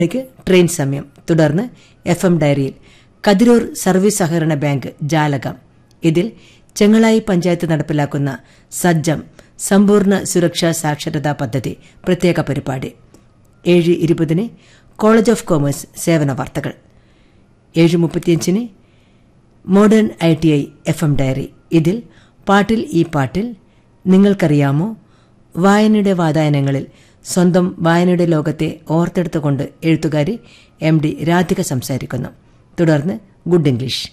മണിക്ക് ട്രെയിൻ സമയം തുടർന്ന് എഫ് എം ഡയറിയിൽ കതിരൂർ സർവീസ് സഹകരണ ബാങ്ക് ജാലകം ഇതിൽ ചെങ്ങളായി പഞ്ചായത്ത് നടപ്പിലാക്കുന്ന സജ്ജം സമ്പൂർണ്ണ സുരക്ഷാ സാക്ഷരതാ പദ്ധതി പ്രത്യേക പരിപാടി ഏഴ് ഇരുപതിന് കോളേജ് ഓഫ് കോമേഴ്സ് സേവന വാർത്തകൾ ഏഴ് മുപ്പത്തിയഞ്ചിന് modern I T I F M diary ഇതിൽ പാട്ടിൽ ഈ പാട്ടിൽ നിങ്ങൾക്കറിയാമോ വായനയുടെ വാതായനങ്ങളിൽ സ്വന്തം വായനയുടെ ലോകത്തെ ഓർത്തെടുത്തുകൊണ്ട് എഴുത്തുകാരി എം ഡി രാധിക സംസാരിക്കുന്നു തുടർന്ന് ഗുഡ് ഇംഗ്ലീഷ്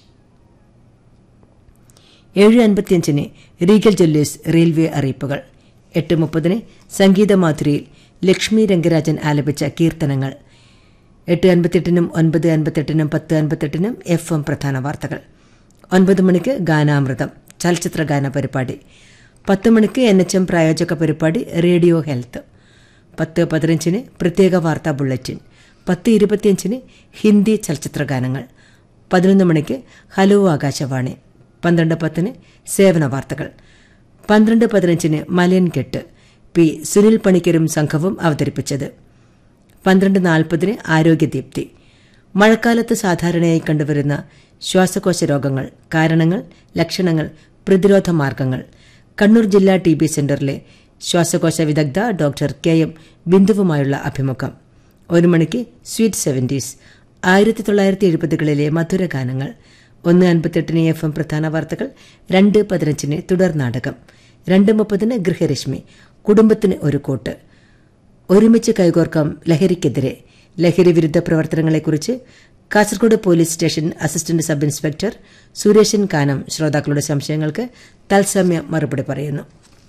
ഏഴ് അൻപത്തിയഞ്ചിന് റീഗൽ ജ്വല്ലേഴ്സ് റെയിൽവേ അറിയിപ്പുകൾ എട്ട് മുപ്പതിന് സംഗീതമാധുരിയിൽ ലക്ഷ്മി രംഗരാജൻ ആലപിച്ച കീർത്തനങ്ങൾ എട്ട് അൻപത്തെട്ടിനും ഒൻപത് അൻപത്തെട്ടിനും പത്ത് അൻപത്തെട്ടിനും എഫ് എം പ്രധാന വാർത്തകൾ ഒൻപത് മണിക്ക് ഗാനാമൃതം ചലച്ചിത്ര ഗാന പരിപാടി പത്ത് മണിക്ക് എൻ എച്ച് എം പ്രായോജക പരിപാടി റേഡിയോ ഹെൽത്ത് പത്ത് പതിനഞ്ചിന് പ്രത്യേക വാർത്താ ബുള്ളറ്റിൻ പത്ത് ഇരുപത്തിയഞ്ചിന് ഹിന്ദി ചലച്ചിത്ര ഗാനങ്ങൾ പതിനൊന്ന് മണിക്ക് ഹലോ ആകാശവാണി പന്ത്രണ്ട് പത്തിന് സേവന വാർത്തകൾ പന്ത്രണ്ട് പതിനഞ്ചിന് മലയൻ കെട്ട് പി സുനിൽ പണിക്കരും സംഘവും അവതരിപ്പിച്ചത് പന്ത്രണ്ട് നാൽപ്പതിന് ആരോഗ്യദീപ്തി മഴക്കാലത്ത് സാധാരണയായി കണ്ടുവരുന്ന ശ്വാസകോശ രോഗങ്ങൾ കാരണങ്ങൾ ലക്ഷണങ്ങൾ പ്രതിരോധ മാർഗങ്ങൾ കണ്ണൂർ ജില്ലാ ടി ബി സെന്ററിലെ ശ്വാസകോശ വിദഗ്ധ ഡോക്ടർ കെ എം ബിന്ദുവുമായുള്ള അഭിമുഖം ഒരു മണിക്ക് സ്വീറ്റ് സെവന്റീസ് ആയിരത്തി തൊള്ളായിരത്തി എഴുപതുകളിലെ മധുര ഗാനങ്ങൾ ഒന്ന് അൻപത്തെട്ടിന് എഫ് എം പ്രധാന വാർത്തകൾ രണ്ട് പതിനഞ്ചിന് തുടർ നാടകം രണ്ട് മുപ്പതിന് ഗൃഹരശ്മി കുടുംബത്തിന് ഒരു കൂട്ട് ഒരുമിച്ച് കൈകോർക്കാം ലഹരിക്കെതിരെ ലഹരി വിരുദ്ധ പ്രവർത്തനങ്ങളെക്കുറിച്ച് Kasaragod police station assistant sub inspector Sureshan Kanam ശ്രോതാക്കളുടെ സംശയങ്ങൾക്ക് തത്സമയം മറുപടി പറയുന്നു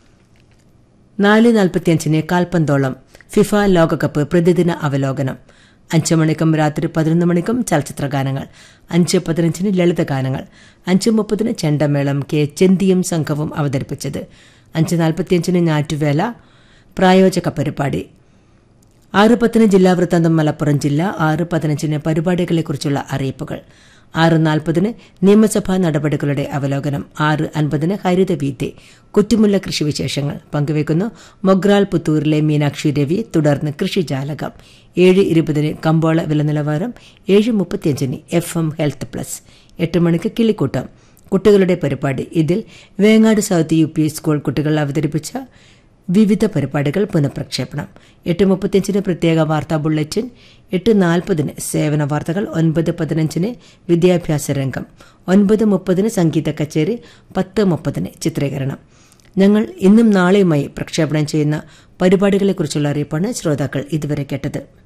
നാല് നാൽപ്പത്തിയഞ്ചിന് കാൽപന്തോളം ഫിഫ ലോകകപ്പ് പ്രതിദിന അവലോകനം അഞ്ച് മണിക്കും രാത്രി പതിനൊന്ന് മണിക്കും ചലച്ചിത്ര ഗാനങ്ങൾ അഞ്ച് പതിനഞ്ചിന് ലളിതഗാനങ്ങൾ അഞ്ച് മുപ്പതിന് ചെണ്ടമേളം കെ ചെന്തിയും സംഘവും അവതരിപ്പിച്ചത് അഞ്ച് നാൽപ്പത്തിയഞ്ചിന് ഞാറ്റുവേല പ്രായോജക പരിപാടി ആറ് പത്തിന് ജില്ലാ വൃത്താന്തം മലപ്പുറം ജില്ല ആറ് പതിനഞ്ചിന് പരിപാടികളെക്കുറിച്ചുള്ള അറിയിപ്പുകൾ ആറ് നാൽപ്പതിന് നിയമസഭാ നടപടികളുടെ അവലോകനം ആറ് അൻപതിന് ഹരിതവീതി കുറ്റിമുല്ല കൃഷിവിശേഷങ്ങൾ പങ്കുവയ്ക്കുന്നു മൊഗ്രാൽ പുത്തൂരിലെ മീനാക്ഷി രവി തുടർന്ന് കൃഷിജാലകം ഏഴ് ഇരുപതിന് കമ്പോള വില നിലവാരം ഏഴ് മുപ്പത്തിയഞ്ചിന് എഫ് എം ഹെൽത്ത് പ്ലസ് എട്ട് മണിക്ക് കിളിക്കൂട്ടം കുട്ടികളുടെ പരിപാടി ഇതിൽ Vengad south U P school കുട്ടികൾ അവതരിപ്പിച്ച വിവിധ പരിപാടികൾ പുനഃപ്രക്ഷേപണം എട്ട് മുപ്പത്തിയഞ്ചിന് പ്രത്യേക വാർത്താ ബുള്ളറ്റിൻ എട്ട് നാൽപ്പതിന് സേവന വാർത്തകൾ ഒൻപത് പതിനഞ്ചിന് വിദ്യാഭ്യാസ രംഗം ഒൻപത് മുപ്പതിന് സംഗീത കച്ചേരി പത്ത് മുപ്പതിന് ചിത്രീകരണം ഞങ്ങൾ ഇന്നും നാളെയുമായി പ്രക്ഷേപണം ചെയ്യുന്ന പരിപാടികളെക്കുറിച്ചുള്ള അറിയിപ്പാണ് ശ്രോതാക്കൾ ഇതുവരെ കേട്ടത്